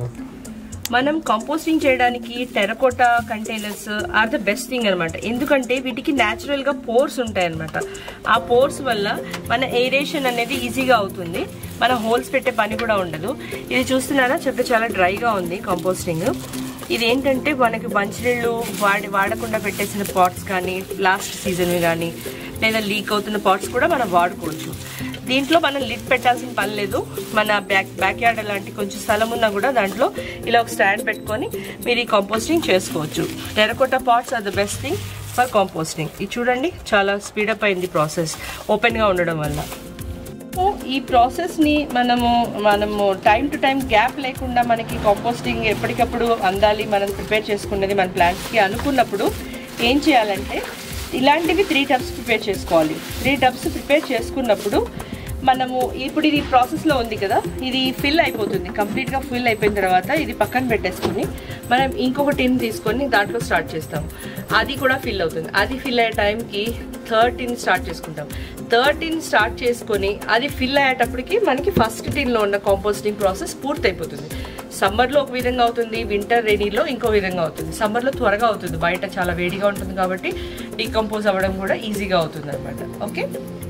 మనం కంపోస్టింగ్ చేయడానికి terracotta containers are the best thing అనమాట ఎందుకంటే వీటికి న్యాచురల్ గా పోర్స్ ఉంటాయి అనమాట ఆ పోర్స్ వల్ల మన ఎయిరేషన్ అనేది ఈజీగా అవుతుంది మన హోల్స్ పెట్టే పని కూడా ఉండదు ఇది చూస్తున్నారా చెట్టు చాలా డ్రైగా ఉంది కంపోస్టింగ్ ఇది ఏంటంటే మనకి మంచినీళ్ళు వాడి వాడకుండా పెట్టేసిన పాట్స్ కానీ లాస్ట్ సీజన్ కానీ లేదా లీక్ అవుతున్న పాట్స్ కూడా మనం వాడుకోవచ్చు దీంట్లో మనం లిడ్ పెట్టాల్సిన పని లేదు మన బ్యాక్ బ్యాక్ యార్డ్ లాంటి కొంచెం స్థలం ఉన్నా కూడా దాంట్లో ఇలా ఒక స్టాండ్ పెట్టుకొని మీరు ఈ కాంపోస్టింగ్ చేసుకోవచ్చు terracotta pots are the best thing for composting ఇది చూడండి చాలా స్పీడప్ అయింది ప్రాసెస్ ఓపెన్గా ఉండడం వల్ల సో ఈ ప్రాసెస్ని మనము మనము టైం టు టైం గ్యాప్ లేకుండా మనకి కాంపోస్టింగ్ ఎప్పటికప్పుడు అందాలి మనం ప్రిపేర్ చేసుకున్నది మన ప్లాంట్స్కి అనుకున్నప్పుడు ఏం చేయాలంటే ఇలాంటివి త్రీ టబ్స్ ప్రిపేర్ చేసుకోవాలి త్రీ టబ్స్ ప్రిపేర్ చేసుకున్నప్పుడు మనము ఇప్పుడు ఇది ప్రాసెస్లో ఉంది కదా ఇది ఫిల్ అయిపోతుంది కంప్లీట్గా ఫిల్ అయిపోయిన తర్వాత ఇది పక్కన పెట్టేసుకుని మనం ఇంకొక టిన్ తీసుకొని దాంట్లో స్టార్ట్ చేస్తాం అది కూడా ఫిల్ అవుతుంది అది ఫిల్ అయ్యే టైంకి థర్టీన్ స్టార్ట్ చేసుకుంటాం థర్టీన్ స్టార్ట్ చేసుకొని అది ఫిల్ అయ్యేటప్పటికి మనకి ఫస్ట్ టిన్లో ఉన్న కాంపోస్టింగ్ ప్రాసెస్ పూర్తయిపోతుంది సమ్మర్లో ఒక విధంగా అవుతుంది వింటర్ రెనీలో ఇంకో విధంగా అవుతుంది సమ్మర్లో త్వరగా అవుతుంది బయట చాలా వేడిగా ఉంటుంది కాబట్టి డీకంపోజ్ అవ్వడం కూడా ఈజీగా అవుతుంది అనమాట ఓకే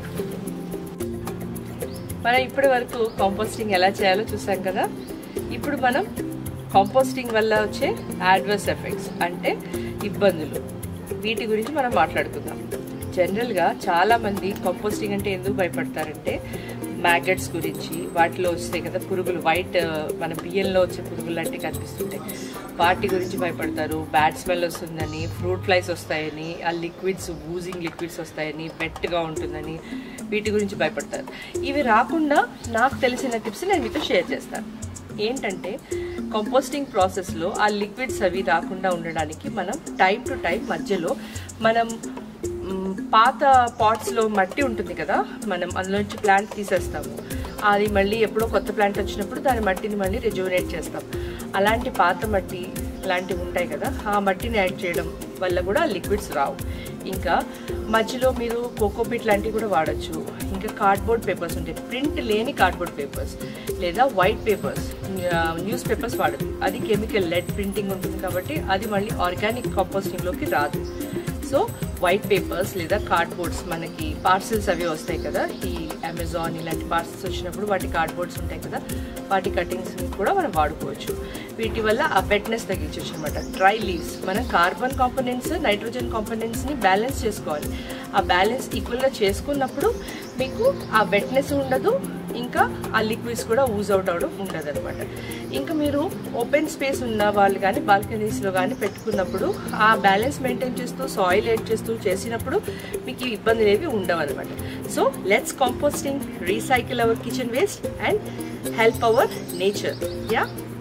మనం ఇప్పటి వరకు కాంపోస్టింగ్ ఎలా చేయాలో చూసాం కదా ఇప్పుడు మనం కాంపోస్టింగ్ వల్ల వచ్చే యాడ్వర్స్ ఎఫెక్ట్స్ అంటే ఇబ్బందులు వీటి గురించి మనం మాట్లాడుకుందాం జనరల్గా చాలామంది కంపోస్టింగ్ అంటే ఎందుకు భయపడతారంటే మ్యాగట్స్ గురించి వాటిలో వస్తాయి కదా పురుగులు వైట్ మన బియ్యంలో వచ్చే పురుగులు లాంటివి కనిపిస్తుంటాయి వాటి గురించి భయపడతారు బ్యాడ్ స్మెల్ వస్తుందని ఫ్రూట్ ఫ్లైస్ వస్తాయని ఆ లిక్విడ్స్ ఊజింగ్ లిక్విడ్స్ వస్తాయని వెట్గా ఉంటుందని వీటి గురించి భయపడతారు ఇవి రాకుండా నాకు తెలిసిన టిప్స్ నేను మీతో షేర్ చేస్తాను ఏంటంటే కంపోస్టింగ్ ప్రాసెస్లో ఆ లిక్విడ్స్ అవి రాకుండా ఉండడానికి మనం టైం టు టైం మధ్యలో మనం మ్, పాత పాట్స్లో మట్టి ఉంటుంది కదా మనం అందులో నుంచి ప్లాంట్ తీసేస్తాము అది మళ్ళీ ఎప్పుడో కొత్త ప్లాంట్ వచ్చినప్పుడు దాని మట్టిని మళ్ళీ రిజువనేట్ చేస్తాం అలాంటి పాత మట్టి లాంటివి ఉంటాయి కదా ఆ మట్టిని యాడ్ చేయడం వల్ల కూడా లిక్విడ్స్ రావు ఇంకా మధ్యలో మీరు కోకోపీట్ లాంటివి కూడా వాడచ్చు ఇంకా కార్డ్బోర్డ్ పేపర్స్ ఉంటాయి ప్రింట్ లేని కార్డ్బోర్డ్ పేపర్స్ లేదా వైట్ పేపర్స్ న్యూస్ పేపర్స్ వాడదు అది కెమికల్ లెడ్ ప్రింటింగ్ ఉంటుంది కాబట్టి అది మళ్ళీ ఆర్గానిక్ కాంపోస్టింగ్లోకి రాదు సో వైట్ పేపర్స్ లేదా కార్డ్బోర్డ్స్ మనకి పార్సిల్స్ అవి వస్తాయి కదా ఈ అమెజాన్ ఇలాంటి పార్సిల్స్ వచ్చినప్పుడు వాటి కార్డ్బోర్డ్స్ ఉంటాయి కదా వాటి కటింగ్స్ కూడా మనం వాడుకోవచ్చు వీటి వల్ల ఆ వెట్నెస్ తగ్గించవచ్చు అనమాట డ్రై లీవ్స్ మనం కార్బన్ కాంపోనెంట్స్ నైట్రోజన్ కాంపోనెంట్స్ని బ్యాలెన్స్ చేసుకోవాలి ఆ బ్యాలెన్స్ ఈక్వల్గా చేసుకున్నప్పుడు మీకు ఆ వెట్నెస్ ఉండదు ఇంకా ఆ లిక్విడ్స్ కూడా యూజ్ అవుట్ అవడం ఉండదు అనమాట ఇంకా మీరు ఓపెన్ స్పేస్ ఉన్న వాళ్ళు కానీ బాల్కనీస్లో కానీ పెట్టుకున్నప్పుడు ఆ బ్యాలెన్స్ మెయింటైన్ చేస్తూ సాయిల్ ఎడ్ చేస్తూ చేసినప్పుడు మీకు ఈ ఇబ్బందులు ఏవి ఉండవు అనమాట so let's composting recycle our kitchen waste and help our nature yeah